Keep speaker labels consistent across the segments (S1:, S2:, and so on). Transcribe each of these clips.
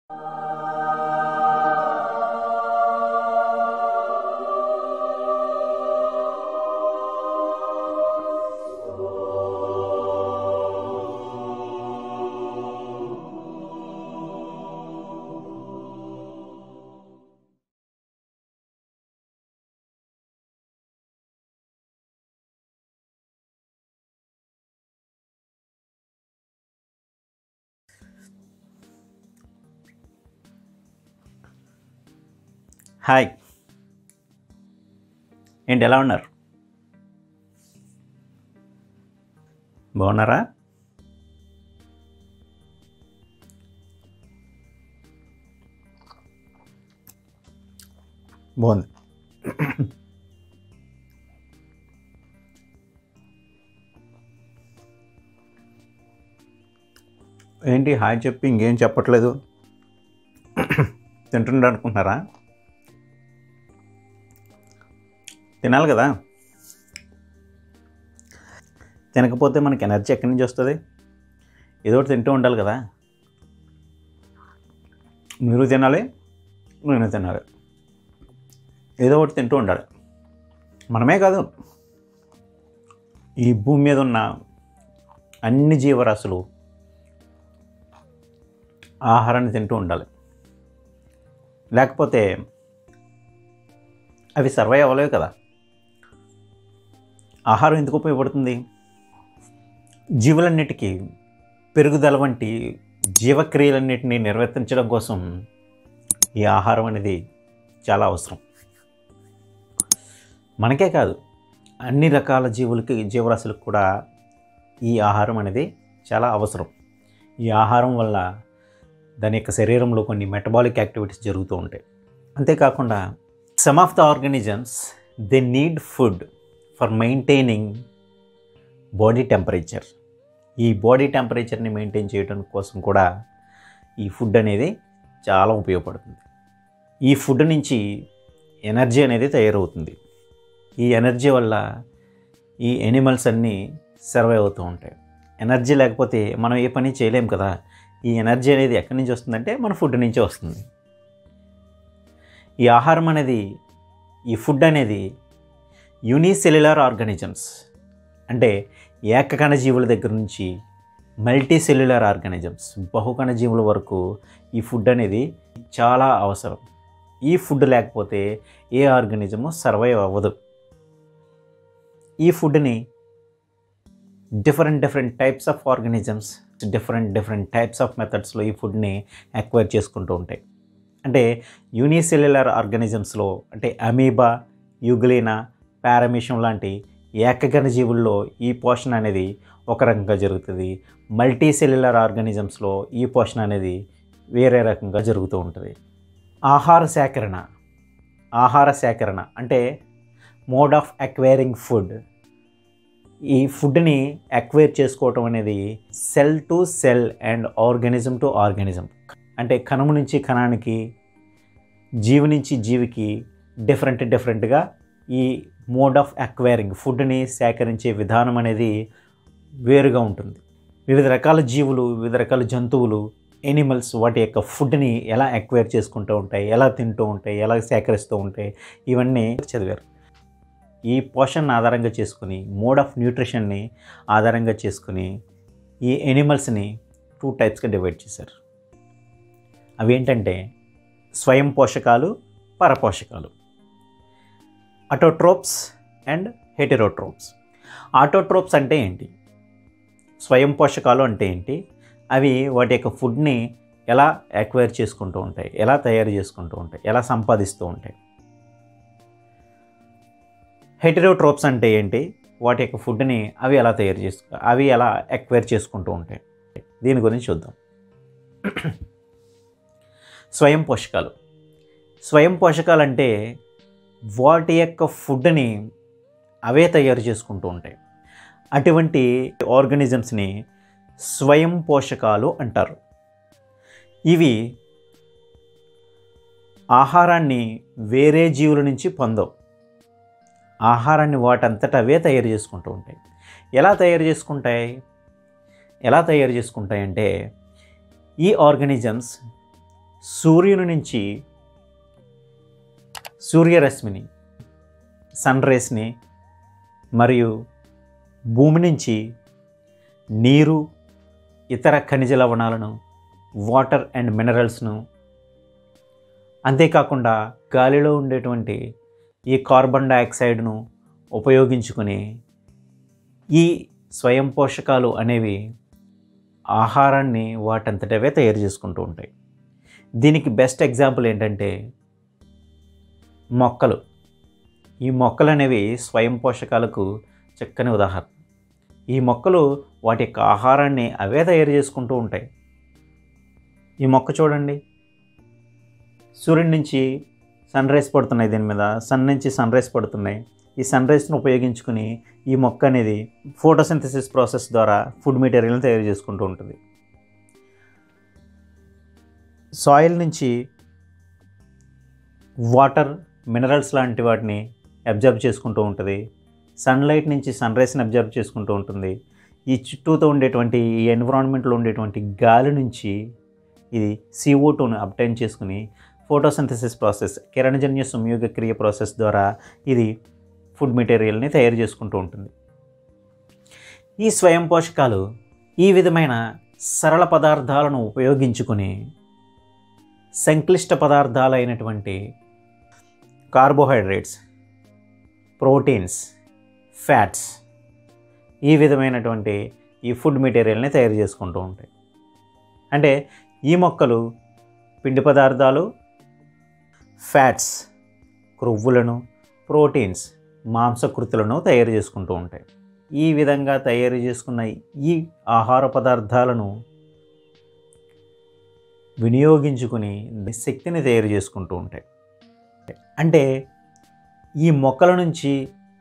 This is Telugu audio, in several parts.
S1: హాయ్ ఏంటి ఎలా ఉన్నారు బాగున్నారా బాగుంది ఏంటి హాయ్ చెప్పి ఇంకేం చెప్పట్లేదు తింటుండ అనుకుంటున్నారా తినాలి కదా తినకపోతే మనకి ఎనర్జీ ఎక్కడి నుంచి వస్తుంది ఏదో ఒకటి తింటూ ఉండాలి కదా మీరు తినాలి నేను తినాలి ఏదో ఒకటి తింటూ ఉండాలి మనమే కాదు ఈ భూమి మీద ఉన్న అన్ని జీవరాశులు ఆహారాన్ని తింటూ ఉండాలి లేకపోతే అవి సర్వైవ్ అవ్వలేవు కదా ఆహారం ఎందుకు ఉపయోగపడుతుంది జీవులన్నిటికీ పెరుగుదల వంటి జీవక్రియలన్నిటినీ నిర్వర్తించడం కోసం ఈ ఆహారం అనేది చాలా అవసరం మనకే కాదు అన్ని రకాల జీవులకి జీవరాశులకు కూడా ఈ ఆహారం అనేది చాలా అవసరం ఈ ఆహారం వల్ల దాని యొక్క శరీరంలో కొన్ని మెటబాలిక్ యాక్టివిటీస్ జరుగుతూ ఉంటాయి అంతేకాకుండా some of the organisms they need food for maintaining body temperature ఈ బాడీ టెంపరేచర్ని మెయింటైన్ చేయడం కోసం కూడా ఈ ఫుడ్ అనేది చాలా ఉపయోగపడుతుంది ఈ ఫుడ్ నుంచి ఎనర్జీ అనేది తయారవుతుంది ఈ ఎనర్జీ వల్ల ఈ ఎనిమల్స్ అన్నీ సర్వైవ్ అవుతూ ఉంటాయి ఎనర్జీ లేకపోతే మనం ఏ పని చేయలేం కదా ఈ ఎనర్జీ అనేది ఎక్కడి నుంచి వస్తుందంటే మన ఫుడ్ నుంచే వస్తుంది ఈ ఆహారం అనేది ఈ ఫుడ్ అనేది యూనిసెల్యులర్ ఆర్గానిజమ్స్ అంటే ఏకకణ జీవుల దగ్గర నుంచి మల్టీ సెల్యులర్ ఆర్గానిజమ్స్ బహుకణ జీవుల వరకు ఈ ఫుడ్ అనేది చాలా అవసరం ఈ ఫుడ్ లేకపోతే ఏ ఆర్గానిజము సర్వైవ్ అవ్వదు ఈ ఫుడ్ని different different types of organisms different different types of మెథడ్స్లో ఈ ఫుడ్ని అక్వైర్ చేసుకుంటూ ఉంటాయి అంటే యూనిసెల్యులర్ ఆర్గానిజమ్స్లో అంటే అమీబా యుగ్లీనా పారమిషం లాంటి ఏకగణ జీవుల్లో ఈ పోషణ అనేది ఒక రకంగా జరుగుతుంది మల్టీ సెల్యులర్ ఆర్గానిజమ్స్లో ఈ పోషణ అనేది వేరే రకంగా జరుగుతూ ఉంటుంది ఆహార సేకరణ ఆహార సేకరణ అంటే మోడ్ ఆఫ్ అక్వైరింగ్ ఫుడ్ ఈ ఫుడ్ని అక్వైర్ చేసుకోవటం అనేది cell to cell and organism to organism అంటే కణము నుంచి కణానికి జీవి నుంచి జీవికి డిఫరెంట్ డిఫరెంట్గా ఈ మోడ్ ఆఫ్ అక్వైరింగ్ ఫుడ్ని సేకరించే విధానం అనేది వేరుగా ఉంటుంది వివిధ రకాల జీవులు వివిధ రకాల జంతువులు ఎనిమల్స్ వాటి యొక్క ఫుడ్ని ఎలా అక్వైర్ చేసుకుంటూ ఉంటాయి ఎలా తింటూ ఉంటాయి ఎలా సేకరిస్తూ ఉంటాయి ఇవన్నీ చదివారు ఈ పోషణ ఆధారంగా చేసుకుని మోడ్ ఆఫ్ న్యూట్రిషన్ని ఆధారంగా చేసుకుని ఈ ఎనిమల్స్ని టూ టైప్స్గా డివైడ్ చేశారు అవి ఏంటంటే స్వయం పోషకాలు పరపోషకాలు అటోట్రోప్స్ అండ్ హెటెరోట్రోప్స్ ఆటోట్రోప్స్ అంటే ఏంటి స్వయం పోషకాలు అంటే ఏంటి అవి వాటి యొక్క ఫుడ్ని ఎలా అక్వైర్ చేసుకుంటూ ఉంటాయి ఎలా తయారు చేసుకుంటూ ఉంటాయి ఎలా సంపాదిస్తూ ఉంటాయి హెటెరోట్రోప్స్ అంటే ఏంటి వాటి యొక్క ఫుడ్ని అవి ఎలా తయారు చేసుకు అవి ఎలా అక్వైర్ చేసుకుంటూ ఉంటాయి దీని గురించి చూద్దాం స్వయం పోషకాలు స్వయం పోషకాలు అంటే వాటి యొక్క ఫుడ్ని అవే తయారు చేసుకుంటూ ఉంటాయి అటువంటి ఆర్గానిజమ్స్ని స్వయం పోషకాలు అంటారు ఇవి ఆహారాన్ని వేరే జీవుల నుంచి పొందవు ఆహారాన్ని వాటంతట అవే తయారు చేసుకుంటూ ఉంటాయి ఎలా తయారు చేసుకుంటాయి ఎలా తయారు చేసుకుంటాయి అంటే ఈ ఆర్గానిజమ్స్ సూర్యుని నుంచి సూర్యరశ్మిని సన్ రేస్ని మరియు భూమి నుంచి నీరు ఇతర ఖనిజ లవణాలను వాటర్ అండ్ మినరల్స్ను అంతేకాకుండా గాలిలో ఉండేటువంటి ఈ కార్బన్ డయాక్సైడ్ను ఉపయోగించుకుని ఈ స్వయం పోషకాలు అనేవి ఆహారాన్ని వాటంతటవే తయారు చేసుకుంటూ ఉంటాయి దీనికి బెస్ట్ ఎగ్జాంపుల్ ఏంటంటే మొక్కలు ఈ మొక్కలు అనేవి స్వయం పోషకాలకు చక్కని ఉదాహరణ ఈ మొక్కలు వాటి యొక్క ఆహారాన్ని అవే తయారు చేసుకుంటూ ఉంటాయి ఈ మొక్క చూడండి సూర్యుడి నుంచి సన్ రైస్ పడుతున్నాయి దీని మీద సన్ నుంచి సన్ రైస్ పడుతున్నాయి ఈ సన్ రైస్ను ఉపయోగించుకుని ఈ మొక్క అనేది ఫోటోసింథసిస్ ప్రాసెస్ ద్వారా ఫుడ్ మెటీరియల్ని తయారు చేసుకుంటూ ఉంటుంది సాయిల్ నుంచి వాటర్ మినరల్స్ లాంటి వాటిని అబ్జర్వ్ చేసుకుంటూ ఉంటుంది సన్లైట్ నుంచి సన్ రైస్ని అబ్జర్వ్ చేసుకుంటూ ఉంటుంది ఈ చుట్టూతో ఉండేటువంటి ఈ ఎన్విరాన్మెంట్లో ఉండేటువంటి గాలి నుంచి ఇది సిఓ టూను అప్టైన్ చేసుకుని ఫోటోసింథసిస్ ప్రాసెస్ కిరణజన్య సంయోగ క్రియ ప్రాసెస్ ద్వారా ఇది ఫుడ్ మెటీరియల్ని తయారు చేసుకుంటూ ఉంటుంది ఈ స్వయం పోషకాలు ఈ విధమైన సరళ పదార్థాలను ఉపయోగించుకుని సంక్లిష్ట పదార్థాలైనటువంటి కార్బోహైడ్రేట్స్ ప్రోటీన్స్ ఫ్యాట్స్ ఈ విధమైనటువంటి ఈ ఫుడ్ మెటీరియల్ని తయారు చేసుకుంటూ ఉంటాయి అంటే ఈ మొక్కలు పిండి పదార్థాలు ఫ్యాట్స్ క్రొవ్వులను ప్రోటీన్స్ మాంసకృతులను తయారు చేసుకుంటూ ఉంటాయి ఈ విధంగా తయారు చేసుకున్న ఈ ఆహార పదార్థాలను వినియోగించుకుని శక్తిని తయారు చేసుకుంటూ ఉంటాయి అంటే ఈ మొక్కల నుంచి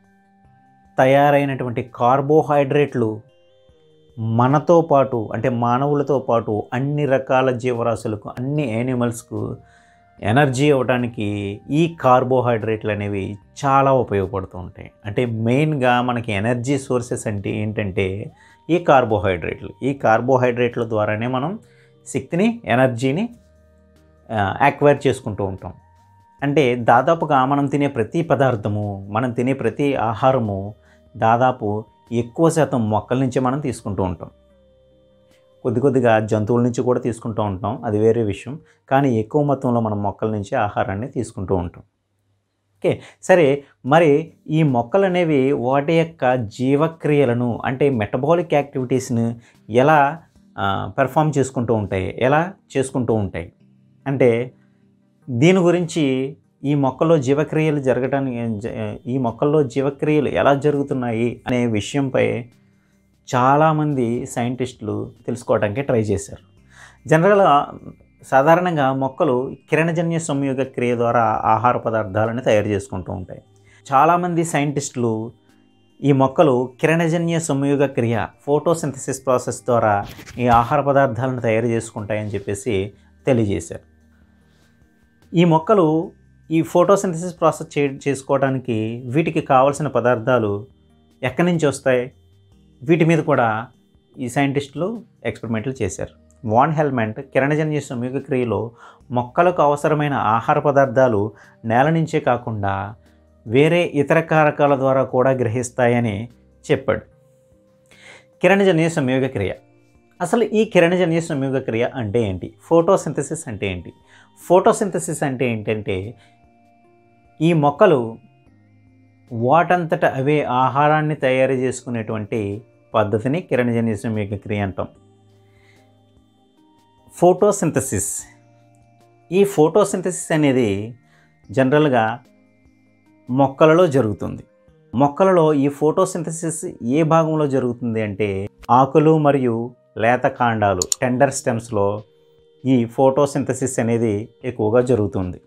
S1: తయారైనటువంటి కార్బోహైడ్రేట్లు మనతో పాటు అంటే మానవులతో పాటు అన్ని రకాల జీవరాశులకు అన్ని యానిమల్స్కు ఎనర్జీ ఇవ్వడానికి ఈ కార్బోహైడ్రేట్లు అనేవి చాలా ఉపయోగపడుతూ ఉంటాయి అంటే మెయిన్గా మనకి ఎనర్జీ సోర్సెస్ అంటే ఏంటంటే ఈ కార్బోహైడ్రేట్లు ఈ కార్బోహైడ్రేట్ల ద్వారానే మనం శక్తిని ఎనర్జీని యాక్వైర్ చేసుకుంటూ ఉంటాం అంటే దాదాపుగా మనం తినే ప్రతి పదార్థము మనం తినే ప్రతి ఆహారము దాదాపు ఎక్కువ శాతం మొక్కల నుంచే మనం తీసుకుంటూ ఉంటాం కొద్ది కొద్దిగా జంతువుల నుంచి కూడా తీసుకుంటూ ఉంటాం అది వేరే విషయం కానీ ఎక్కువ మొత్తంలో మనం మొక్కల నుంచి ఆహారాన్ని తీసుకుంటూ ఉంటాం ఓకే సరే మరి ఈ మొక్కలు అనేవి వాటి యొక్క జీవక్రియలను అంటే మెటబాలిక్ యాక్టివిటీస్ని ఎలా పెర్ఫామ్ చేసుకుంటూ ఉంటాయి ఎలా చేసుకుంటూ ఉంటాయి అంటే దీని గురించి ఈ మొక్కల్లో జీవక్రియలు జరగటానికి జ- ఈ మొక్కల్లో జీవక్రియలు ఎలా జరుగుతున్నాయి అనే విషయంపై చాలామంది సైంటిస్టులు తెలుసుకోవడానికి ట్రై చేశారు జనరల్గా సాధారణంగా మొక్కలు కిరణజన్య సంయోగ క్రియ ద్వారా ఆహార పదార్థాలను తయారు చేసుకుంటూ ఉంటాయి చాలామంది సైంటిస్టులు ఈ మొక్కలు కిరణజన్య సంయోగ క్రియ ఫోటోసింథసిస్ ప్రాసెస్ ద్వారా ఈ ఆహార పదార్థాలను తయారు చేసుకుంటాయని చెప్పేసి తెలియజేశారు ఈ మొక్కలు ఈ ఫోటోసింథసిస్ ప్రాసెస్ చే చేసుకోవడానికి వీటికి కావలసిన పదార్థాలు ఎక్కడి నుంచి వస్తాయి వీటి మీద కూడా ఈ సైంటిస్టులు ఎక్స్పెరిమెంట్లు చేశారు వాన్ హెల్మెంట్ కిరణజన్య సంయోగ క్రియలో మొక్కలకు అవసరమైన ఆహార పదార్థాలు నేల నుంచే కాకుండా వేరే ఇతర కారకాల ద్వారా కూడా గ్రహిస్తాయని చెప్పాడు కిరణజన్య సంయోగ క్రియ అసలు ఈ కిరణజన్య సంయోగ క్రియ అంటే ఏంటి ఫోటోసింథసిస్ అంటే ఏంటి ఫోటోసింథసిస్ అంటే ఏంటంటే ఈ మొక్కలు వాటంతట అవే ఆహారాన్ని తయారు చేసుకునేటువంటి పద్ధతిని కిరణజన్య సంయోగ క్రియ అంటాం ఫోటోసింథసిస్ ఈ ఫోటోసింథసిస్ అనేది జనరల్గా మొక్కలలో జరుగుతుంది మొక్కలలో ఈ ఫోటోసింథసిస్ ఏ భాగంలో జరుగుతుంది అంటే ఆకులు మరియు లేత కాండాలు టెండర్ స్టెమ్స్లో ఈ ఫోటోసింథసిస్ అనేది ఎక్కువగా జరుగుతుంది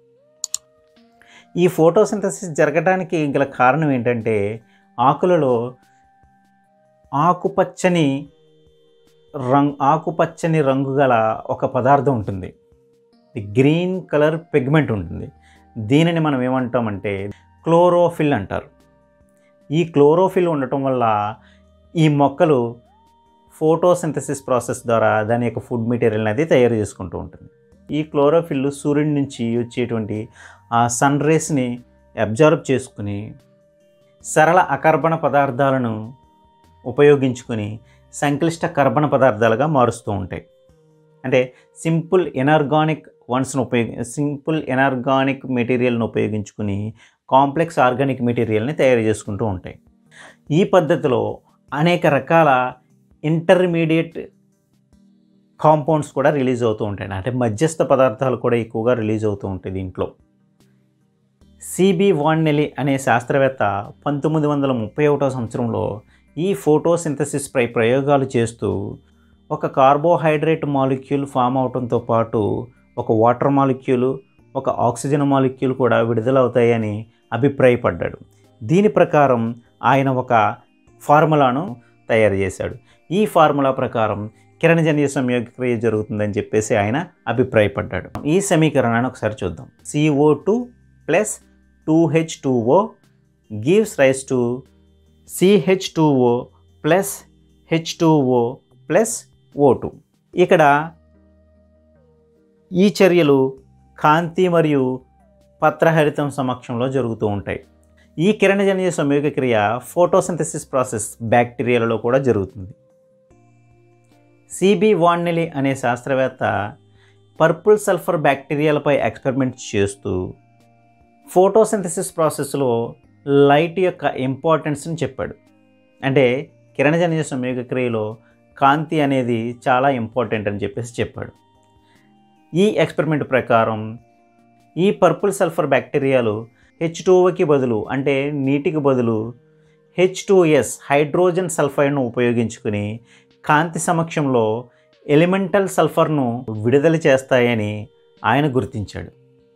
S1: ఈ ఫోటోసింథసిస్ జరగడానికి గల కారణం ఏంటంటే ఆకులలో ఆకుపచ్చని రంగు ఆకుపచ్చని రంగు గల ఒక పదార్థం ఉంటుంది ది గ్రీన్ కలర్ పిగ్మెంట్ ఉంటుంది దీనిని మనం ఏమంటామంటే క్లోరోఫిల్ అంటారు ఈ క్లోరోఫిల్ ఉండటం వల్ల ఈ మొక్కలు ఫోటోసింథసిస్ ప్రాసెస్ ద్వారా దాని యొక్క ఫుడ్ మెటీరియల్ అనేది తయారు చేసుకుంటూ ఉంటుంది ఈ క్లోరోఫిల్ సూర్యుడి నుంచి వచ్చేటువంటి ఆ సన్ రేస్ని అబ్జర్వ్ చేసుకుని సరళ అకర్బన పదార్థాలను ఉపయోగించుకుని సంక్లిష్ట కర్బన పదార్థాలుగా మారుస్తూ ఉంటాయి అంటే సింపుల్ ఎనార్గానిక్ వన్స్ను ఉపయోగి సింపుల్ ఎనార్గానిక్ మెటీరియల్ని ఉపయోగించుకుని కాంప్లెక్స్ ఆర్గానిక్ మెటీరియల్ని తయారు చేసుకుంటూ ఉంటాయి ఈ పద్ధతిలో అనేక రకాల ఇంటర్మీడియట్ కాంపౌండ్స్ కూడా రిలీజ్ అవుతూ ఉంటాయి అంటే మధ్యస్థ పదార్థాలు కూడా ఎక్కువగా రిలీజ్ అవుతూ ఉంటాయి దీంట్లో సిబి వాన్నెలి అనే శాస్త్రవేత్త పంతొమ్మిది వందల ముప్పై ఒకటో సంవత్సరంలో ఈ ఫోటోసింథసిస్పై ప్రయోగాలు చేస్తూ ఒక కార్బోహైడ్రేట్ మాలిక్యూల్ ఫామ్ అవడంతో పాటు ఒక వాటర్ మాలిక్యూలు ఒక ఆక్సిజన్ మాలిక్యూల్ కూడా విడుదలవుతాయని అభిప్రాయపడ్డాడు దీని ప్రకారం ఆయన ఒక ఫార్ములాను తయారు చేశాడు ఈ ఫార్ములా ప్రకారం కిరణజన్య సంయోగక్రియ జరుగుతుందని చెప్పేసి ఆయన అభిప్రాయపడ్డాడు ఈ సమీకరణాన్ని ఒకసారి చూద్దాం CO two plus two H two O gives rise to CH two O plus H two O plus O two ఇక్కడ ఈ చర్యలు కాంతి మరియు పత్రహరితం సమక్షంలో జరుగుతూ ఉంటాయి ఈ కిరణజన్య సంయోగ క్రియ ఫోటోసింథసిస్ ప్రాసెస్ బ్యాక్టీరియాలలో కూడా జరుగుతుంది సిబి వాన్నెలి అనే శాస్త్రవేత్త పర్పుల్ సల్ఫర్ బ్యాక్టీరియాలపై ఎక్స్పెరిమెంట్ చేస్తూ ఫోటోసింథసిస్ ప్రాసెస్లో లైట్ యొక్క ఇంపార్టెన్స్ని చెప్పాడు అంటే కిరణజన్య సంయోగ క్రియలో కాంతి అనేది చాలా ఇంపార్టెంట్ అని చెప్పేసి చెప్పాడు ఈ ఎక్స్పెరిమెంట్ ప్రకారం ఈ పర్పుల్ సల్ఫర్ బ్యాక్టీరియాలు హెచ్ టూఓకి బదులు అంటే నీటికి బదులు హెచ్ టూ ఎస్ హైడ్రోజన్ సల్ఫైడ్ను ఉపయోగించుకుని కాంతి సమక్షంలో ఎలిమెంటల్ సల్ఫర్ను విడుదల చేస్తాయని ఆయన గుర్తించాడు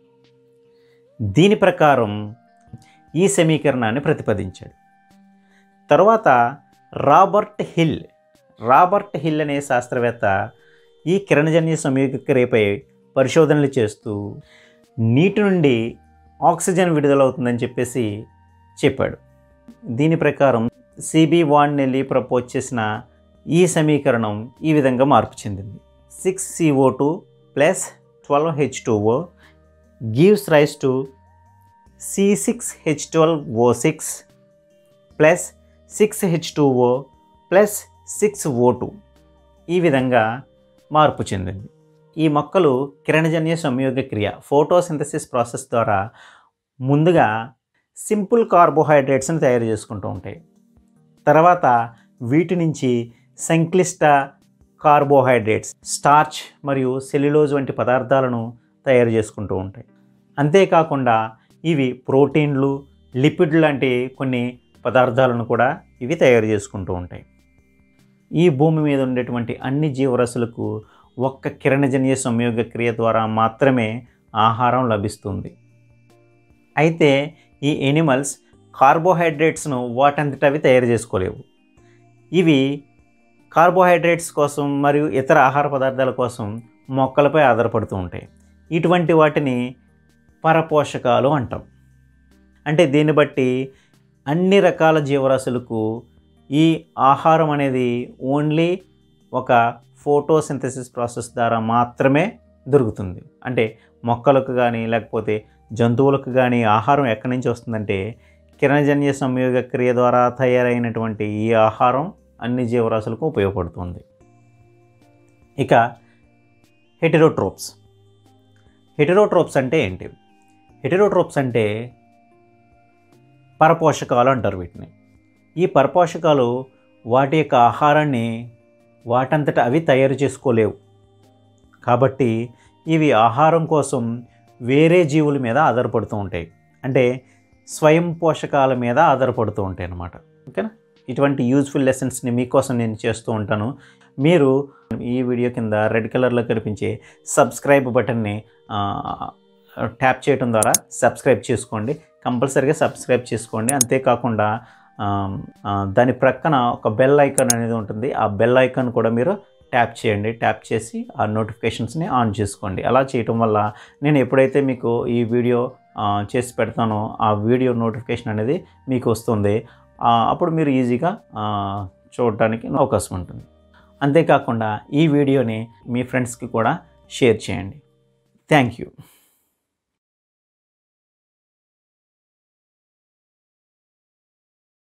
S1: దీని ప్రకారం ఈ సమీకరణాన్ని ప్రతిపాదించాడు తర్వాత రాబర్ట్ హిల్ రాబర్ట్ హిల్ అనే శాస్త్రవేత్త ఈ కిరణజన్య సంయోగ క్రియపై పరిశోధనలు చేస్తూ నీటి నుండి ఆక్సిజన్ విడుదలవుతుందని చెప్పేసి చెప్పాడు దీని ప్రకారం సిబి వాన్నెల్లి ప్రపోజ్ చేసిన ఈ సమీకరణం ఈ విధంగా మార్పు చెందింది six CO two plus twelve H two O gives rise to C six H twelve O six plus six H two O plus six O two ఈ విధంగా మార్పు చెందింది ఈ మొక్కలు కిరణజన్య సంయోగ క్రియ ఫోటోసింథసిస్ ప్రాసెస్ ద్వారా ముందుగా సింపుల్ కార్బోహైడ్రేట్స్ని తయారు చేసుకుంటూ ఉంటాయి తర్వాత వీటి నుంచి సంక్లిష్ట కార్బోహైడ్రేట్స్ స్టార్చ్ మరియు సెల్యులోజ్ వంటి పదార్థాలను తయారు చేసుకుంటూ ఉంటాయి అంతేకాకుండా ఇవి ప్రోటీన్లు లిపిడ్ లాంటి కొన్ని పదార్థాలను కూడా ఇవి తయారు చేసుకుంటూ ఉంటాయి ఈ భూమి మీద ఉండేటువంటి అన్ని జీవరాశులకు ఒక్క కిరణజన్య సంయోగ క్రియ ద్వారా మాత్రమే ఆహారం లభిస్తుంది అయితే ఈ ఎనిమల్స్ కార్బోహైడ్రేట్స్ను వాటంతట అవి తయారు చేసుకోలేవు ఇవి కార్బోహైడ్రేట్స్ కోసం మరియు ఇతర ఆహార పదార్థాల కోసం మొక్కలపై ఆధారపడుతూ ఉంటాయి ఇటువంటి వాటిని పరపోషకాలు అంటాం అంటే దీన్ని బట్టి అన్ని రకాల జీవరాశులకు ఈ ఆహారం అనేది ఓన్లీ ఒక ఫోటోసింథసిస్ ప్రాసెస్ ద్వారా మాత్రమే దొరుకుతుంది అంటే మొక్కలకు కానీ లేకపోతే జంతువులకు కానీ ఆహారం ఎక్కడి నుంచి వస్తుందంటే కిరణజన్య సంయోగ క్రియ ద్వారా తయారైనటువంటి ఈ ఆహారం అన్ని జీవరాశులకు ఉపయోగపడుతుంది ఇక హెటెరోట్రోప్స్ హెటెరోట్రోప్స్ అంటే ఏంటి హెటెరోట్రోప్స్ అంటే పరపోషకాలు అంటారు వీటిని ఈ పరపోషకాలు వాటి యొక్క ఆహారాన్ని వాటంతట అవి తయారు చేసుకోలేవు కాబట్టి ఇవి ఆహారం కోసం వేరే జీవుల మీద ఆధారపడుతూ ఉంటాయి అంటే స్వయం పోషకాల మీద ఆధారపడుతూ ఉంటాయి అన్నమాట ఓకేనా ఇటువంటి యూజ్ఫుల్ లెసన్స్ని మీకోసం నేను చేస్తూ ఉంటాను మీరు ఈ వీడియో కింద రెడ్ కలర్లో కనిపించే సబ్స్క్రైబ్ బటన్ని ఆ, ట్యాప్ చేయడం ద్వారా సబ్స్క్రైబ్ చేసుకోండి కంపల్సరీగా సబ్స్క్రైబ్ చేసుకోండి అంతేకాకుండా ఆ, ఆ, దాని ప్రక్కన ఒక బెల్ ఐకాన్ అనేది ఉంటుంది ఆ బెల్ ఐకాన్ కూడా మీరు ట్యాప్ చేయండి ట్యాప్ చేసి ఆ నోటిఫికేషన్స్ని ఆన్ చేసుకోండి అలా చేయటం వల్ల నేను ఎప్పుడైతే మీకు ఈ వీడియో ఆ, చేసి పెడతానో ఆ వీడియో నోటిఫికేషన్ అనేది మీకు వస్తుంది ఆ, అప్పుడు మీరు ఈజీగా ఆ, చూడటానికి అవకాశం ఉంటుంది అంతేకాకుండా ఈ వీడియోని మీ ఫ్రెండ్స్కి కూడా షేర్ చేయండి థ్యాంక్ యూ